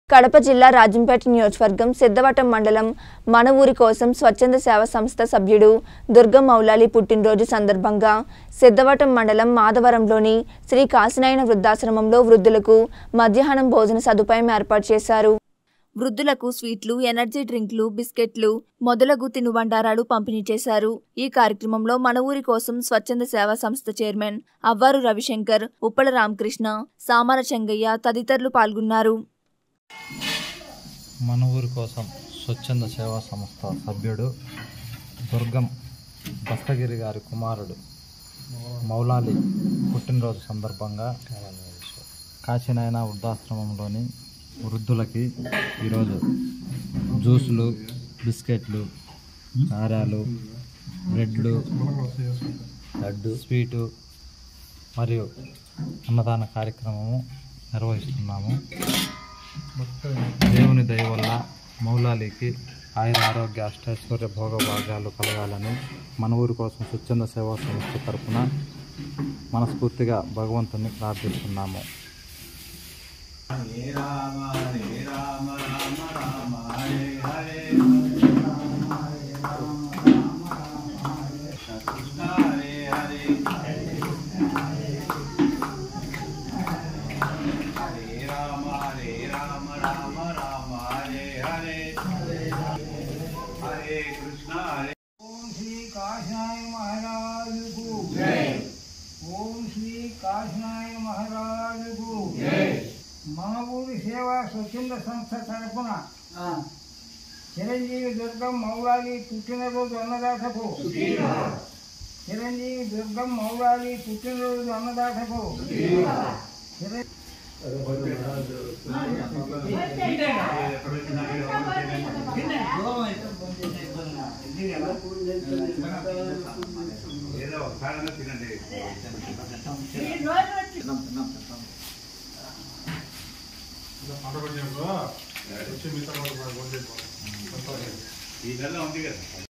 కడప జిల్లా రాజంపేట నియోజకవర్గం సిద్ధవటం మండలం మన ఊరి కోసం స్వచ్ఛంద సేవా సంస్థ సభ్యుడు దుర్గం మౌలాలి పుట్టినరోజు సందర్భంగా సిద్ధవటం మండలం మాధవరంలోని శ్రీ కాశీనాయన వృద్ధాశ్రమంలో వృద్ధులకు మధ్యాహ్నం భోజన సదుపాయం ఏర్పాటు చేశారు వృద్ధులకు స్వీట్లు ఎనర్జీ డ్రింక్లు బిస్కెట్లు మొదలగు తినుబండారాలు పంపిణీ చేశారు ఈ కార్యక్రమంలో మన ఊరి కోసం స్వచ్ఛంద సేవా సంస్థ చైర్మన్ అవ్వారు రవిశంకర్ ఉప్పల రామకృష్ణ సామర చెంగయ్య తదితరులు పాల్గొన్నారు మన ఊరి కోసం స్వచ్ఛంద సేవా సంస్థ సభ్యుడు దుర్గం దస్తగిరి గారి కుమారుడు మౌలాలి పుట్టినరోజు సందర్భంగా కాశీనాయన వృద్ధాశ్రమంలోని వృద్ధులకి ఈరోజు జ్యూసులు బిస్కెట్లు కారాలు బ్రెడ్లు లడ్డు స్వీటు మరియు అన్నదాన కార్యక్రమము నిర్వహిస్తున్నాము దేవుని దయ వల్ల మౌలాలికి ఆయుర ఆరోగ్య అష్టైశ్వర్య భోగ భాగ్యాలు కలగాలని మన ఊరి కోసం స్వచ్ఛంద సేవా సంస్థ తరపున మనస్ఫూర్తిగా భగవంతుని ప్రార్థిస్తున్నాము ఓం శ్రీ కాశనాయ మహారాజుకు ఓం శ్రీ కాశనాయ మహారాజుకు మన ఊరి సేవా స్వచ్ఛంద సంస్థ తరపున చిరంజీవి దుర్గం మౌలాలి పుట్టినరోజు అన్నదాతకు చిరంజీవి దుర్గం మౌలాలి పుట్టినరోజు అన్నదాతకు చిర- వచ్చి మీతో పాటు కూడా భోజనం చేద్దాం. ఈ నెల ఉంది కదా